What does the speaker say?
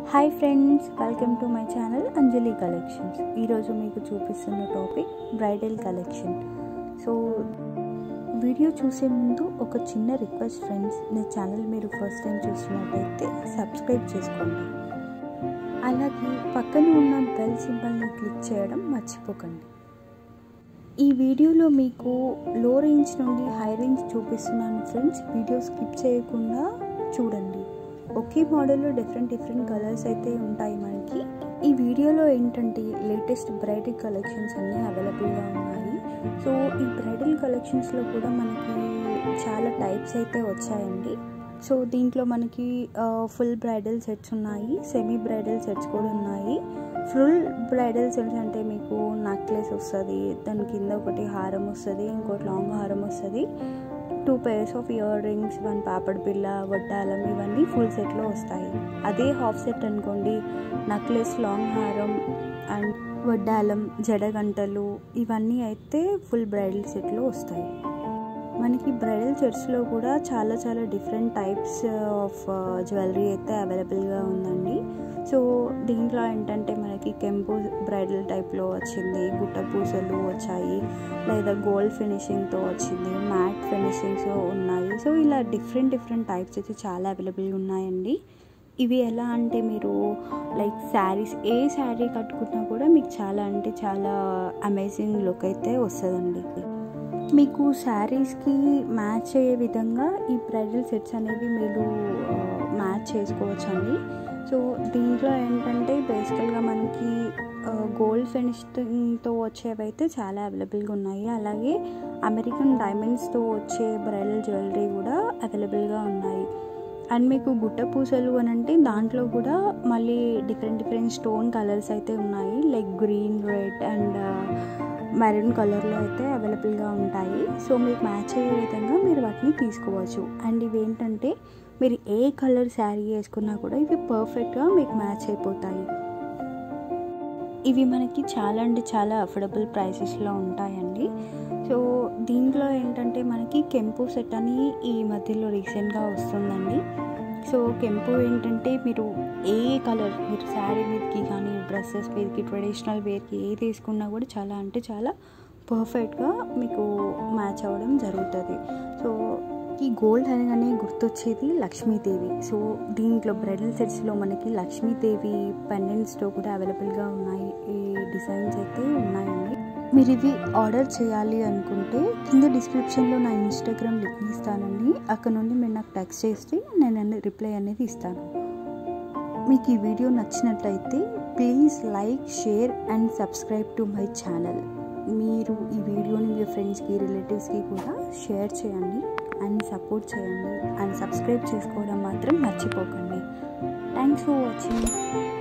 hi friends welcome to my channel Anjali collections ఈరోజు మీకు చూపిస్తున్న topic bridal collection so video చూసే ముందు ఒక చిన్న రిక్వెస్ట్ ఫ్రెండ్స్ నా ఛానల్ మీరు ఫస్ట్ టైం చూస్తున్నట్టయితే సబ్స్క్రైబ్ చేసుకోండి అలాగే పక్కన ఉన్న బెల్ సింబల్ని క్లిక్ చేయడం మర్చిపోకండి ఈ వీడియోలో మీకు లో రేంజ్ నుండి హై రేంజ్ చూపిస్తున్నాను ఫ్రెండ్స్ వీడియో స్కిప్ చేయకుండా చూడండి ఒకే మోడల్లో డిఫరెంట్ డిఫరెంట్ కలర్స్ అయితే ఉంటాయి మనకి ఈ వీడియోలో ఏంటంటే లేటెస్ట్ బ్రైడల్ కలెక్షన్స్ అన్నీ అవైలబుల్గా ఉన్నాయి సో ఈ బ్రైడల్ కలెక్షన్స్లో కూడా మనకి చాలా టైప్స్ అయితే వచ్చాయండి సో దీంట్లో మనకి ఫుల్ బ్రైడల్ సెట్స్ ఉన్నాయి సెమీ బ్రైడల్ సెట్స్ కూడా ఉన్నాయి ఫుల్ బ్రైడల్ సెట్స్ అంటే మీకు నెక్లెస్ వస్తుంది దాని కింద ఒకటి హారం వస్తుంది ఇంకోటి లాంగ్ హారం వస్తుంది two pairs of ear rings one పాపడ్ పిల్ల వడ్డాలం ఇవన్నీ ఫుల్ సెట్లో వస్తాయి అదే హాఫ్ సెట్ అనుకోండి నెక్లెస్ లాంగ్ హారం అండ్ వడ్డాలం జడగంటలు ఇవన్నీ అయితే ఫుల్ బ్రైడల్ సెట్లో వస్తాయి మనకి బ్రైడల్ సెట్స్లో కూడా చాలా చాలా డిఫరెంట్ టైప్స్ ఆఫ్ జ్యువెలరీ అయితే అవైలబుల్గా ఉందండి సో దీంట్లో ఏంటంటే మనకి కెంపు బ్రైడల్ టైప్లో వచ్చింది గుట్ట పూసలు వచ్చాయి లేదా గోల్డ్ ఫినిషింగ్తో వచ్చింది మ్యాట్ ఫినిషింగ్స్ ఉన్నాయి సో ఇలా డిఫరెంట్ డిఫరెంట్ టైప్స్ అయితే చాలా అవైలబుల్గా ఉన్నాయండి ఇవి ఎలా అంటే మీరు లైక్ శారీస్ ఏ శారీ కట్టుకున్నా కూడా మీకు చాలా అంటే చాలా అమేజింగ్ లుక్ అయితే వస్తుందండి మీకు శారీస్కి మ్యాచ్ అయ్యే విధంగా ఈ బ్రైడల్ సెట్స్ అనేవి మీరు మ్యాచ్ చేసుకోవచ్చండి సో దీంట్లో ఏంటంటే బేసికల్గా మనకి గోల్డ్ ఫినిషింగ్తో వచ్చేవైతే చాలా అవైలబుల్గా ఉన్నాయి అలాగే అమెరికన్ డైమండ్స్తో వచ్చే బ్రైడల్ జ్యువెలరీ కూడా అవైలబుల్గా ఉన్నాయి అండ్ మీకు గుట్ట పూసలు అని అంటే దాంట్లో కూడా మళ్ళీ డిఫరెంట్ డిఫరెంట్ స్టోన్ కలర్స్ అయితే ఉన్నాయి like green red and maroon కలర్లో అయితే అవైలబుల్గా ఉంటాయి సో మీకు మ్యాచ్ అయ్యే విధంగా మీరు వాటిని తీసుకోవచ్చు అండ్ ఇవి ఏంటంటే మీరు ఏ కలర్ శారీ వేసుకున్నా కూడా ఇవి పర్ఫెక్ట్గా మీకు మ్యాచ్ అయిపోతాయి ఇవి మనకి చాలా అంటే చాలా అఫోర్డబుల్ ప్రైసెస్లో ఉంటాయండి సో దీంట్లో ఏంటంటే మనకి కెంపు సెట్ అని ఈ మధ్యలో రీసెంట్గా వస్తుందండి సో కెంపు ఏంటంటే మీరు ఏ కలర్ మీరు శారీ మీదకి కానీ డ్రెస్సెస్ మీదకి ట్రెడిషనల్ వేర్కి ఏది వేసుకున్నా కూడా చాలా అంటే చాలా పర్ఫెక్ట్గా మీకు మ్యాచ్ అవ్వడం జరుగుతుంది సో ఈ గోల్డ్ అనగానే గుర్తొచ్చేది లక్ష్మీదేవి సో దీంట్లో బ్రైడల్ సెట్స్లో మనకి లక్ష్మీదేవి పెండెంట్స్తో కూడా అవైలబుల్గా ఉన్నాయి ఈ డిజైన్స్ అయితే ఉన్నాయండి మీరు ఇవి ఆర్డర్ చేయాలి అనుకుంటే కింద డిస్క్రిప్షన్లో నా ఇన్స్టాగ్రామ్ లింక్ ఇస్తానండి అక్కడ నుండి మీరు నాకు టెక్స్ట్ చేస్తే నేను రిప్లై అనేది ఇస్తాను మీకు ఈ వీడియో నచ్చినట్లయితే please like share and subscribe to my channel మీరు ఈ వీడియోని మీ ఫ్రెండ్స్కి రిలేటివ్స్కి కూడా షేర్ చేయండి అండ్ సపోర్ట్ చేయండి అండ్ సబ్స్క్రైబ్ చేసుకోవడం మాత్రం మర్చిపోకండి థ్యాంక్స్ ఫర్ వాచింగ్